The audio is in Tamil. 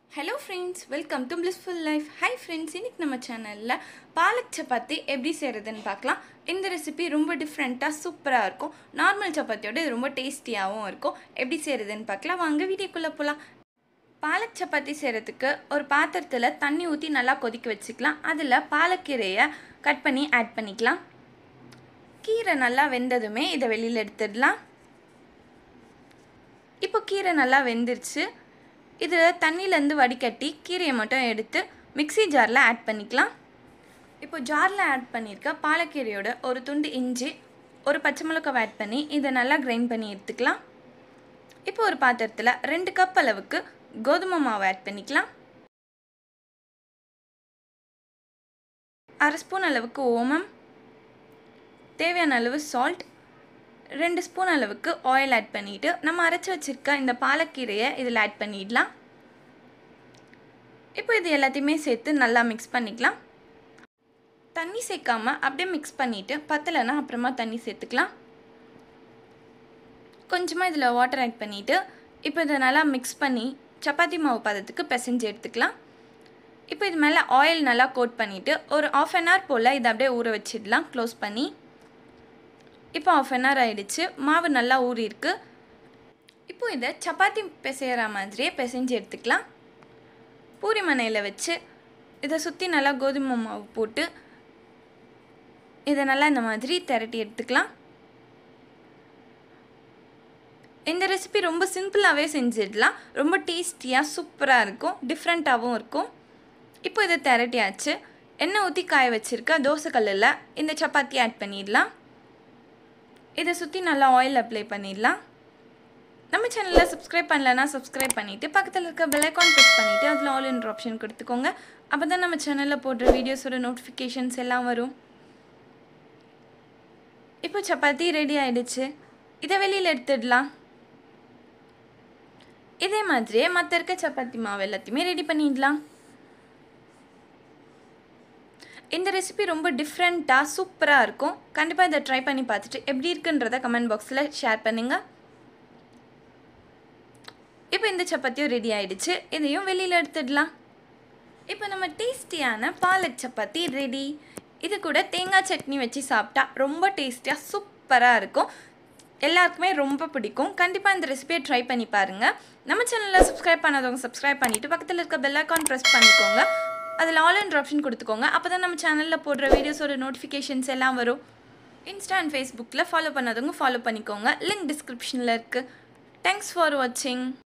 hello friends welcome to blissful life hi friends இன்னைக்கு நம்ம சேனலில் பாலக் சப்பாத்தி எப்படி செய்கிறதுன்னு பார்க்கலாம் இந்த ரெசிபி ரொம்ப டிஃப்ரெண்ட்டாக சூப்பராக இருக்கும் நார்மல் சப்பாத்தியோட இது ரொம்ப டேஸ்டியாகவும் இருக்கும் எப்படி செய்கிறதுன்னு பார்க்கலாம் வாங்க வீடியோக்குள்ளே போகலாம் பாலக் சப்பாத்தி செய்கிறதுக்கு ஒரு பாத்திரத்தில் தண்ணி ஊற்றி நல்லா கொதிக்க வச்சுக்கலாம் அதில் பாலக்கீரையை கட் பண்ணி ஆட் பண்ணிக்கலாம் கீரை நல்லா வெந்ததுமே இதை வெளியில் எடுத்துடலாம் இப்போ கீரை நல்லா வெந்துருச்சு இதில் தண்ணியிலேருந்து வடிகட்டி கீரையை மட்டும் எடுத்து மிக்ஸி ஜாரில் ஆட் பண்ணிக்கலாம் இப்போ ஜாரில் ஆட் பண்ணியிருக்க பாலக்கீரையோட ஒரு துண்டு இஞ்சி ஒரு பச்சை மிளகாவை ஆட் பண்ணி இதை நல்லா கிரைண்ட் பண்ணி எடுத்துக்கலாம் இப்போ ஒரு பாத்திரத்தில் ரெண்டு கப் அளவுக்கு கோதுமை மாவு ஆட் பண்ணிக்கலாம் அரை ஸ்பூன் அளவுக்கு ஓமம் தேவையான அளவு சால்ட் ரெண்டு ஸ்பூன் அளவுக்கு ஆயில் ஆட் பண்ணிவிட்டு நம்ம அரைச்சி வச்சுருக்க இந்த பாலக்கீரையை இதில் ஆட் பண்ணிடலாம் இப்போ இது எல்லாத்தையுமே சேர்த்து நல்லா மிக்ஸ் பண்ணிக்கலாம் தண்ணி சேர்க்காம அப்படியே மிக்ஸ் பண்ணிவிட்டு பத்தலைன்னா அப்புறமா தண்ணி சேர்த்துக்கலாம் கொஞ்சமாக இதில் வாட்டர் ஆட் பண்ணிவிட்டு இப்போ இதை நல்லா மிக்ஸ் பண்ணி சப்பாத்தி மாவு பதத்துக்கு பிசைஞ்சு எடுத்துக்கலாம் இப்போ இது மேலே ஆயில் நல்லா கோட் பண்ணிவிட்டு ஒரு ஆஃப் அன் ஹவர் போல் இதை அப்படியே ஊற வச்சிடலாம் க்ளோஸ் பண்ணி இப்போ ஆஃப் அன் ஹவர் ஆகிடுச்சு மாவு நல்லா ஊறியிருக்கு இப்போ இதை சப்பாத்தி பிசைகிற மாதிரியே பிசைஞ்சு எடுத்துக்கலாம் பூரி மனையில் வச்சு இதை சுற்றி நல்லா கோதுமை மாவு போட்டு இதை நல்லா இந்த மாதிரி திரட்டி எடுத்துக்கலாம் இந்த ரெசிபி ரொம்ப சிம்பிளாகவே செஞ்சிடலாம் ரொம்ப டேஸ்டியாக சூப்பராக இருக்கும் டிஃப்ரெண்ட்டாகவும் இருக்கும் இப்போ இதை திரட்டியாச்சு எண்ணெய் ஊற்றி காய வச்சுருக்க தோசைக்கல்லில் இந்த சப்பாத்தி ஆட் பண்ணிடலாம் இதை சுற்றி நல்லா ஆயில் அப்ளை பண்ணிடலாம் நம்ம சேனலில் சப்ஸ்கிரைப் பண்ணலன்னா சப்ஸ்கிரைப் பண்ணிவிட்டு பக்கத்தில் இருக்க பெல்லைக்கான் ப்ரெஸ் பண்ணிவிட்டு அதில் ஆல் என்ற ஆப்ஷன் கொடுத்துக்கோங்க அப்போ தான் நம்ம சேனலில் போடுற வீடியோஸோட நோட்டிஃபிகேஷன்ஸ் எல்லாம் வரும் இப்போ சப்பாத்தி ரெடி ஆயிடுச்சு இதை வெளியில் எடுத்துடலாம் இதே மாதிரியே மற்ற இருக்க சப்பாத்தி மாவு எல்லாத்தையுமே ரெடி பண்ணிடலாம் இந்த ரெசிபி ரொம்ப டிஃப்ரெண்ட்டாக சூப்பராக இருக்கும் கண்டிப்பாக இதை ட்ரை பண்ணி பார்த்துட்டு எப்படி இருக்குன்றத கமெண்ட் பாக்ஸில் ஷேர் பண்ணுங்கள் இப்போ இந்த சப்பாத்தியும் ரெடி ஆயிடுச்சு இதையும் வெளியில் எடுத்துடலாம் இப்போ நம்ம டேஸ்டியான பாலக் சப்பாத்தி ரெடி இது கூட தேங்காய் சட்னி வச்சு சாப்பிட்டா ரொம்ப டேஸ்டியாக சூப்பராக இருக்கும் எல்லாருக்குமே ரொம்ப பிடிக்கும் கண்டிப்பாக இந்த ரெசிபியை ட்ரை பண்ணி பாருங்கள் நம்ம சேனலில் சப்ஸ்கிரைப் பண்ணாதவங்க சப்ஸ்கிரைப் பண்ணிவிட்டு பக்கத்தில் இருக்க பெல் ஐக்கான் ப்ரெஸ் பண்ணிக்கோங்க அதில் ஆல் அண்ட் ஆப்ஷன் கொடுத்துக்கோங்க அப்போ தான் நம்ம சேனலில் போடுற வீடியோஸோட நோட்டிஃபிகேஷன்ஸ் எல்லாம் வரும் இன்ஸ்டா அண்ட் ஃபேஸ்புக்கில் ஃபாலோ பண்ணாதவங்க ஃபாலோ பண்ணிக்கோங்க லிங்க் டிஸ்கிரிப்ஷனில் இருக்குது தேங்க்ஸ் ஃபார் வாட்சிங்